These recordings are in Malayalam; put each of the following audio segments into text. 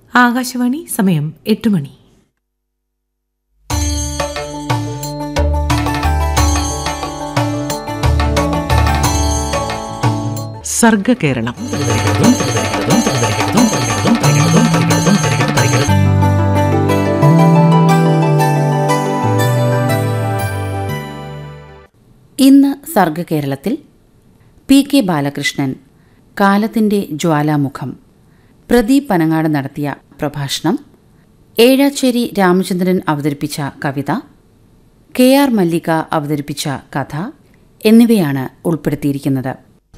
ആകാശവാണി സമയം എട്ട് മണി സർഗകേരളം ഇന്ന് സർഗകേരളത്തിൽ പി കെ ബാലകൃഷ്ണൻ കാലത്തിൻ്റെ ജ്വാലാമുഖം പ്രദീപ് പനങ്ങാട് നടത്തിയ പ്രഭാഷണം ഏഴാച്ചേരി രാമചന്ദ്രൻ അവതരിപ്പിച്ച കവിത കെ ആർ മല്ലിക അവതരിപ്പിച്ച കഥ എന്നിവയാണ് ഉൾപ്പെടുത്തിയിരിക്കുന്നത്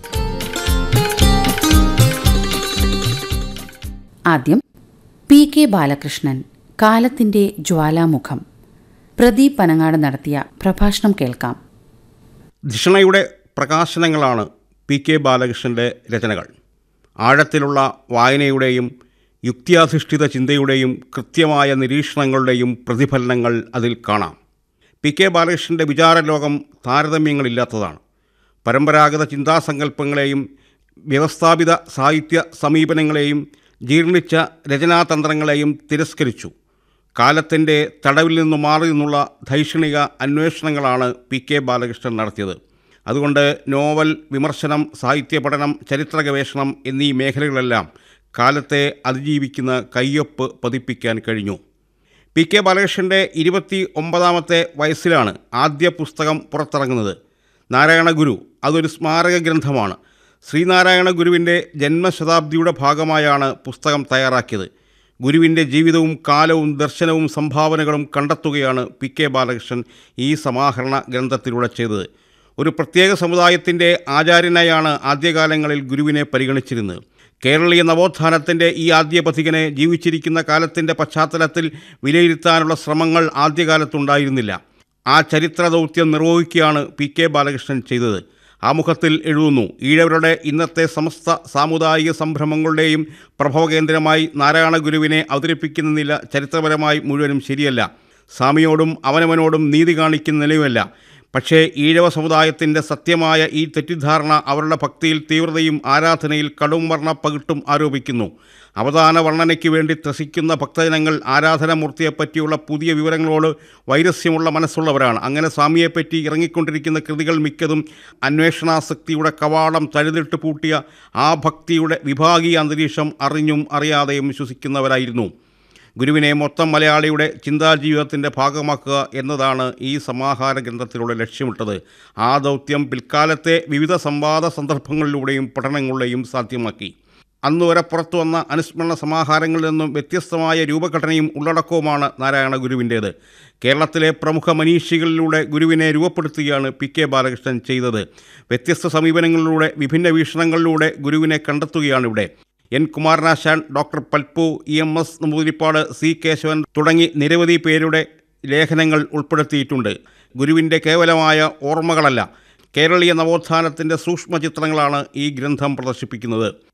ആദ്യം പി കെ ബാലകൃഷ്ണൻ കാലത്തിൻ്റെ ജ്വാലാമുഖം പ്രദീപ് പനങ്ങാട് നടത്തിയ പ്രഭാഷണം കേൾക്കാം ധിഷണയുടെ പ്രകാശനങ്ങളാണ് പി കെ ബാലകൃഷ്ണൻ്റെ രചനകൾ ആഴത്തിലുള്ള വായനയുടെയും യുക്തിയാധിഷ്ഠിത ചിന്തയുടെയും കൃത്യമായ നിരീക്ഷണങ്ങളുടെയും പ്രതിഫലനങ്ങൾ അതിൽ കാണാം പി കെ ബാലകൃഷ്ണൻ്റെ വിചാരലോകം താരതമ്യങ്ങളില്ലാത്തതാണ് പരമ്പരാഗത ചിന്താസങ്കല്പങ്ങളെയും വ്യവസ്ഥാപിത സാഹിത്യ സമീപനങ്ങളെയും ജീർണിച്ച രചനാതന്ത്രങ്ങളെയും തിരസ്കരിച്ചു കാലത്തിൻ്റെ തടവിൽ നിന്ന് മാറി നിന്നുള്ള ധൈഷണിക അന്വേഷണങ്ങളാണ് പി കെ ബാലകൃഷ്ണൻ നടത്തിയത് അതുകൊണ്ട് നോവൽ വിമർശനം സാഹിത്യ പഠനം ചരിത്ര ഗവേഷണം എന്നീ മേഖലകളെല്ലാം കാലത്തെ അതിജീവിക്കുന്ന കയ്യൊപ്പ് പതിപ്പിക്കാൻ കഴിഞ്ഞു പി കെ ബാലകൃഷ്ണൻ്റെ ഇരുപത്തി ഒമ്പതാമത്തെ വയസ്സിലാണ് ആദ്യ പുസ്തകം പുറത്തിറങ്ങുന്നത് നാരായണ ഗുരു അതൊരു സ്മാരക ഗ്രന്ഥമാണ് ശ്രീനാരായണ ഗുരുവിൻ്റെ ജന്മശതാബ്ദിയുടെ ഭാഗമായാണ് പുസ്തകം തയ്യാറാക്കിയത് ഗുരുവിൻ്റെ ജീവിതവും കാലവും ദർശനവും സംഭാവനകളും കണ്ടെത്തുകയാണ് പി കെ ബാലകൃഷ്ണൻ ഈ സമാഹരണ ഗ്രന്ഥത്തിലൂടെ ചെയ്തത് ഒരു പ്രത്യേക സമുദായത്തിൻ്റെ ആചാര്യനായാണ് ആദ്യകാലങ്ങളിൽ ഗുരുവിനെ പരിഗണിച്ചിരുന്നത് കേരളീയ നവോത്ഥാനത്തിൻ്റെ ഈ ആദ്യ പഥികനെ ജീവിച്ചിരിക്കുന്ന കാലത്തിൻ്റെ പശ്ചാത്തലത്തിൽ വിലയിരുത്താനുള്ള ശ്രമങ്ങൾ ആദ്യകാലത്തുണ്ടായിരുന്നില്ല ആ ചരിത്ര ദൗത്യം നിർവഹിക്കുകയാണ് പി കെ ബാലകൃഷ്ണൻ ചെയ്തത് ആമുഖത്തിൽ എഴുതുന്നു ഈഴവരുടെ ഇന്നത്തെ സമസ്ത സാമുദായിക സംരംഭങ്ങളുടെയും പ്രഭവകേന്ദ്രമായി നാരായണ ഗുരുവിനെ അവതരിപ്പിക്കുന്ന നില ചരിത്രപരമായി മുഴുവനും ശരിയല്ല സ്വാമിയോടും അവനവനോടും നീതി കാണിക്കുന്ന നിലയുമല്ല പക്ഷേ ഈഴവ സമുദായത്തിൻ്റെ സത്യമായ ഈ തെറ്റിദ്ധാരണ അവരുടെ ഭക്തിയിൽ തീവ്രതയും ആരാധനയിൽ കടും വർണ്ണ പകിട്ടും ആരോപിക്കുന്നു അവതാന വർണ്ണനയ്ക്ക് വേണ്ടി ത്രസിക്കുന്ന ഭക്തജനങ്ങൾ ആരാധനാമൂർത്തിയെപ്പറ്റിയുള്ള പുതിയ വിവരങ്ങളോട് വൈരസ്യമുള്ള മനസ്സുള്ളവരാണ് അങ്ങനെ സ്വാമിയെപ്പറ്റി ഇറങ്ങിക്കൊണ്ടിരിക്കുന്ന കൃതികൾ മിക്കതും അന്വേഷണാസക്തിയുടെ കവാടം തഴുതിട്ട് പൂട്ടിയ ആ ഭക്തിയുടെ വിഭാഗീയ അന്തരീക്ഷം അറിഞ്ഞും അറിയാതെയും വിശ്വസിക്കുന്നവരായിരുന്നു ഗുരുവിനെ മൊത്തം മലയാളിയുടെ ചിന്താജീവിതത്തിൻ്റെ ഭാഗമാക്കുക എന്നതാണ് ഈ സമാഹാര ഗ്രന്ഥത്തിലൂടെ ലക്ഷ്യമിട്ടത് ആ ദൗത്യം പിൽക്കാലത്തെ വിവിധ സംവാദ സന്ദർഭങ്ങളിലൂടെയും പഠനങ്ങളിലൂടെയും സാധ്യമാക്കി അന്ന് വരെ പുറത്തു വന്ന അനുസ്മരണ സമാഹാരങ്ങളിൽ നിന്നും വ്യത്യസ്തമായ രൂപഘടനയും ഉള്ളടക്കവുമാണ് നാരായണ ഗുരുവിൻ്റേത് കേരളത്തിലെ പ്രമുഖ മനീഷികളിലൂടെ ഗുരുവിനെ രൂപപ്പെടുത്തുകയാണ് പി കെ ബാലകൃഷ്ണൻ ചെയ്തത് വ്യത്യസ്ത സമീപനങ്ങളിലൂടെ വിഭിന്ന വീക്ഷണങ്ങളിലൂടെ ഗുരുവിനെ കണ്ടെത്തുകയാണിവിടെ N Kumaranasan doctor Palpu E M S Namboodiripad C Kesavan തുടങ്ങി നിരവധി പേരുടെ ലേഖനങ്ങൾ ഉൾപ്പെടുത്തിയിട്ടുണ്ട് ഗുരുവിൻ്റെ കേവലമായ ഓർമ്മകളല്ല കേരളീയ നവോത്ഥാനത്തിൻ്റെ സൂക്ഷ്മ ചിത്രങ്ങളാണ് ഈ ഗ്രന്ഥം പ്രദർശിപ്പിക്കുന്നത്